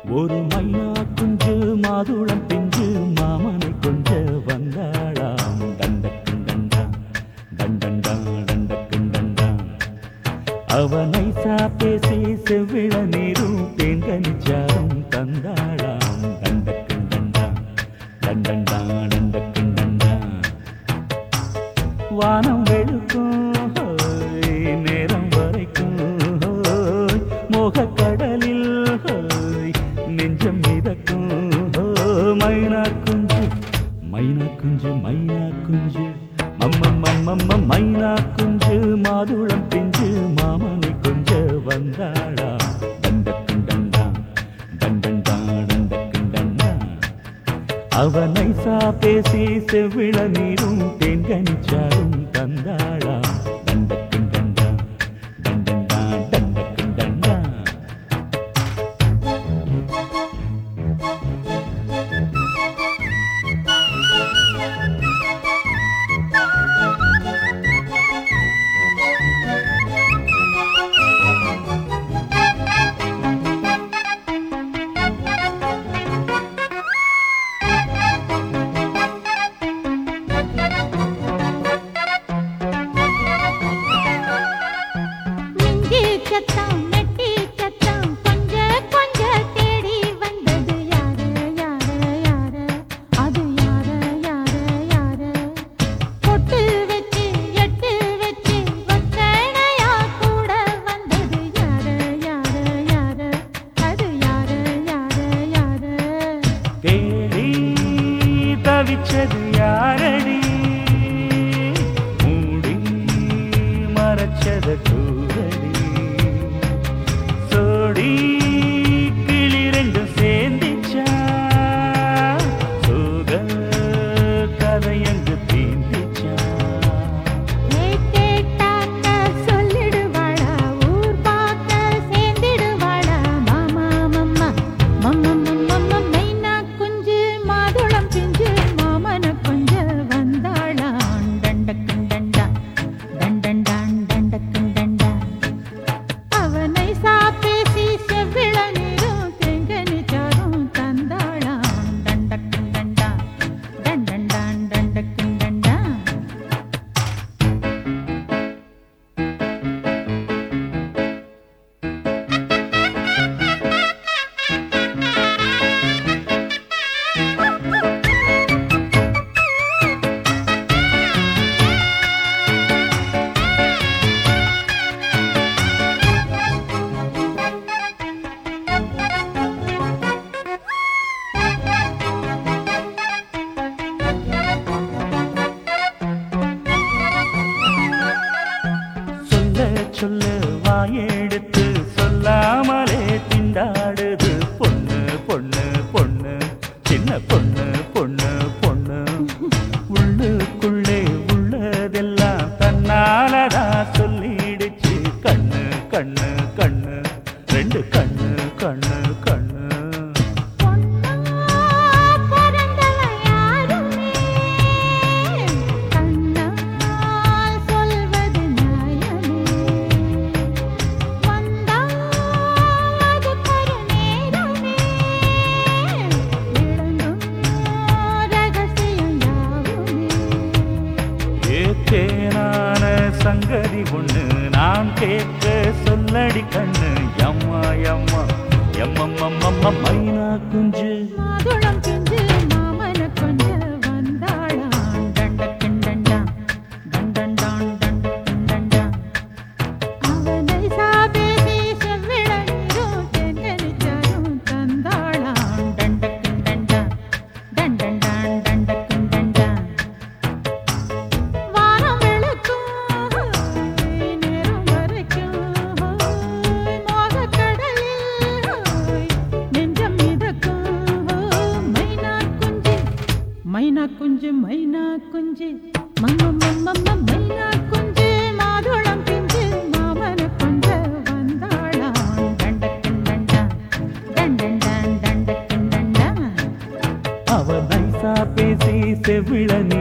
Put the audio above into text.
ஒரு மைனா குஞ்சு மாதுளம் பிஞ்சு மாமனை கொஞ்ச வந்தாளாம் தண்டக்கும் தண்டா தண்டண்டா தண்டக்கும் தண்டா அவனை பேசி செவ்விள நீரும் தேங்கனிச்சாரும் தந்தாளாம் தண்டக்கும் தண்டா தண்டண்டா தண்டக்கும் தண்டா வானம் வெளுக்கும் ஹோய், நேரம் வரைக்கும் ஹோய், மோகக்கடலில் ஹோய், நெஞ்சம் மிதக்கும் ஹோய், மைனா குஞ்சு மைனா குஞ்சு மைனா குஞ்சு மம்மம்மம்மம்ம மைனா குஞ்சு மாதுளம் பிஞ்சு மாமனை கொஞ்ச வந்தாளா தண்டக்கும் தண்டா தண்டண்டா தண்டக்கும் தண்டா அவனை சா பேசி செவ்விள நீரும் தேன்கனிச்சாரும் தந்தாளா தண்டக்கும் தண்டா தண்டண்டா தண்டக்கும் தண்டா மிஞ்சி சத்தம் நெட்டி சத்தம் கொஞ்ச கொஞ்ச தேடி வந்தது யாரு யாரு யாரு அது யாரு யாரு யாரு பொட்டு வச்சு எட்டு வச்சு ஒத்தனையா கூட வந்தது யாரு யாரு யாரு அது யாரு யாரு யாரு தேடி தவிச்சது யாரடி மூடி மறைச்சத கூறடி சோடி கிளி ரெண்டும் சேர்ந்திச்சா சோக கதையங்கு தீந்திச்சா நீ கேட்டாக்க சொல்லிடுவாளா ஊர் பார்க்க சேர்ந்திடுவாளா மாமா மம்மா மம்மா மம்மா மைனா குஞ்சு மாதுளம் பிஞ்சு மாமன கொஞ்ச வந்தாளா டண்டக்கும் டண்டா டண்டண்டான் டண்டக்கும் டண்டா அவனை சாப்பேசி செவ்விள நீரும் தெங்கனி சாரும் தந்தாளா டண்டக்கும் டண்டா டண்டண்டான் டண்டக்கும் டண்டா சொல்ல சொல்ல வாயெடுத்து சொல்லாமலே திண்டாடுது பொண்ணு பொண்ணு பொண்ணு சின்ன பொண்ணு பொண்ணு பொண்ணு உள்ளுக்குள்ளே உள்ளதெல்லாம் தன்னாலதா சொல்லிடுச்சு கண்ணு கண்ணு கண்ணு ரெண்டு கண்ணு கண்ணு கண்ணு பொன்னா பிறந்தவ யாருமே கண்ணால் சொல்வது நியாயமே வந்தால் அதுக்கொரு நேரமே விளங்கும் ரகசியம் யாவுமே ஏத்தேனான சங்கதி ஒண்ணு நான் கேட்க சொல்லடி கண்ணு எம்மா எம்மா எம்மம்மம்மம்ம மைனா குஞ்சு மாதுளம் பிஞ்சு மாமன கொஞ்ச வந்தாளாம் டண்டக்கன் டண்டா டண்டண்டான் டண்டக்கன் டண்டா அவனை சாபேசி செவ்விள நீரும் தென்னனிச்சாரும் தந்தாளாம் டண்டக்கன் டண்டா டண்டண்டான் டண்டக்கன் டண்டா வானம் வெளுக்கும் நேரம் வரைக்கும் மோகக்கடலில் நெஞ்சம் மிதக்கும் மைனா குஞ்சு மைனா குஞ்சு மைனா குஞ்சு மம்ம மம்ம மைனா குஞ்சு மாதுளம் பிஞ்சு மாமன கொஞ்ச வந்தாளாம் தண்டக்கன் தண்டா தண்டண்டான் தண்டக்கன் தண்டா அவ நைசா பேசி செவிழ